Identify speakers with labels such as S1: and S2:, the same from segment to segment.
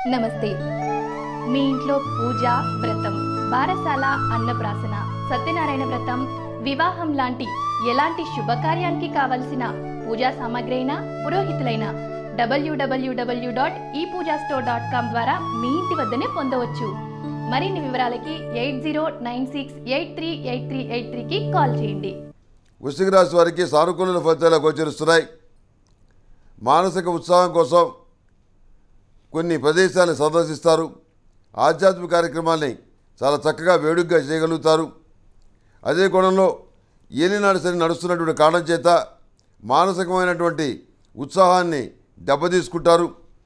S1: నమస్తే మీ ఇంట్లో పూజ వ్రతం బారసాల అన్నప్రాసన సత్యనారాయణ వ్రతం వివాహం లాంటి ఎలాంటి శుభకార్యానికి కావలసిన పూజా సామాగ్రి అయినా పురోహితులైన డబ్ల్యూడబ్ల్యూడబ్ల్యూ డాట్ ఈ పూజా స్టోర్ డాట్ కామ్ ద్వారా మీ ఇంటి వద్దనే పొందవచ్చు మరిన్ని వివరాలకి eight zero nine six eight three eight three eight త్రీకి కాల్ చేయండి
S2: వృశ్చిక రాశి వారికి సానుకూల ఫలితాలు గోచరిస్తున్నాయి మానసిక ఉత్సాహం కోసం కొన్ని ప్రదేశాలను సందర్శిస్తారు ఆధ్యాత్మిక కార్యక్రమాల్ని చాలా చక్కగా వేడుకగా చేయగలుగుతారు అదే కోణంలో ఏలినాడు సరి నడుస్తున్నటువంటి కారణం చేత మానసికమైనటువంటి ఉత్సాహాన్ని దెబ్బతీసుకుంటారు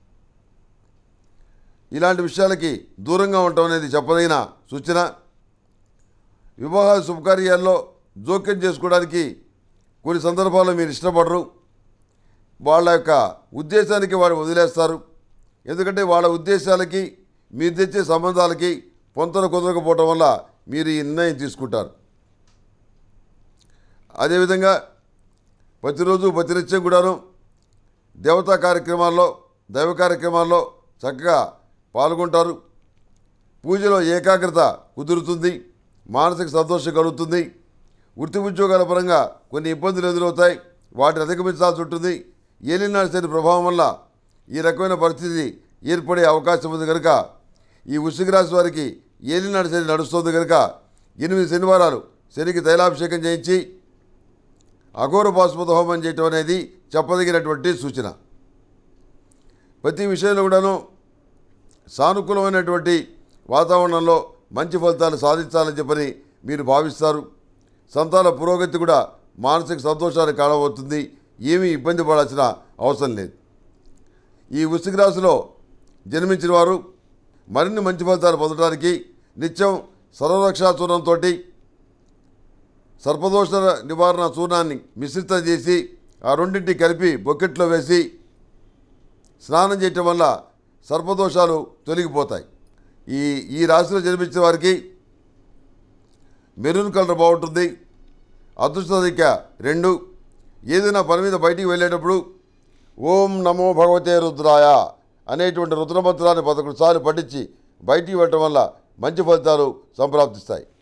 S2: ఇలాంటి విషయాలకి దూరంగా ఉండటం అనేది చెప్పదగిన సూచన వివాహ శుభకార్యాల్లో జోక్యం చేసుకోవడానికి కొన్ని సందర్భాల్లో మీరు ఇష్టపడరు వాళ్ళ యొక్క ఉద్దేశానికి వాడు వదిలేస్తారు ఎందుకంటే వాళ్ళ ఉద్దేశాలకి మీరు తెచ్చే సంబంధాలకి పొంతన కుదరకపోవటం వల్ల మీరు ఈ నిర్ణయం తీసుకుంటారు అదేవిధంగా ప్రతిరోజు ప్రతినిత్యం కూడాను దేవతా కార్యక్రమాల్లో దైవ కార్యక్రమాల్లో చక్కగా పాల్గొంటారు పూజలో ఏకాగ్రత కుదురుతుంది మానసిక సంతోషం కలుగుతుంది వృత్తి ఉద్యోగాల పరంగా కొన్ని ఇబ్బందులు ఎదురవుతాయి వాటిని అధిగమించాల్సి ఉంటుంది ఏలినాడు శని ప్రభావం వల్ల ఈ రకమైన పరిస్థితి ఏర్పడే అవకాశం ఉంది కనుక ఈ వృశ్చిక రాశి వారికి ఏలినాడు శని నడుస్తుంది కనుక ఎనిమిది శనివారాలు శనికి తైలాభిషేకం చేయించి అఘోర పాశుపత హోమం చేయటం అనేది చెప్పదగినటువంటి సూచన ప్రతి విషయంలో కూడాను సానుకూలమైనటువంటి వాతావరణంలో మంచి ఫలితాలు సాధించాలని చెప్పని మీరు భావిస్తారు సంతాన పురోగతి కూడా మానసిక సంతోషానికి కారణమవుతుంది ఏమీ ఇబ్బంది పడాల్సిన అవసరం లేదు ఈ వృశ్చిక రాశిలో జన్మించిన వారు మరిన్ని మంచి ఫలితాలు పొందడానికి నిత్యం సర్వరక్షా చూర్ణంతో సర్పదోష నివారణ చూర్ణాన్ని మిశ్రితం చేసి ఆ రెండింటిని కలిపి బొకెట్లో వేసి స్నానం చేయటం వల్ల సర్పదోషాలు తొలగిపోతాయి ఈ ఈ రాశిలో జన్మించిన వారికి మెరూన్ కలర్ బాగుంటుంది అదృష్ట సంఖ్య రెండు ఏదైనా పని మీద బయటికి వెళ్ళేటప్పుడు ఓం నమో భగవతే రుద్రాయ అనేటువంటి రుద్రమంత్రాన్ని పదకొండు సార్లు పఠించి బయటికి వెళ్ళటం వల్ల మంచి ఫలితాలు సంప్రాప్తిస్తాయి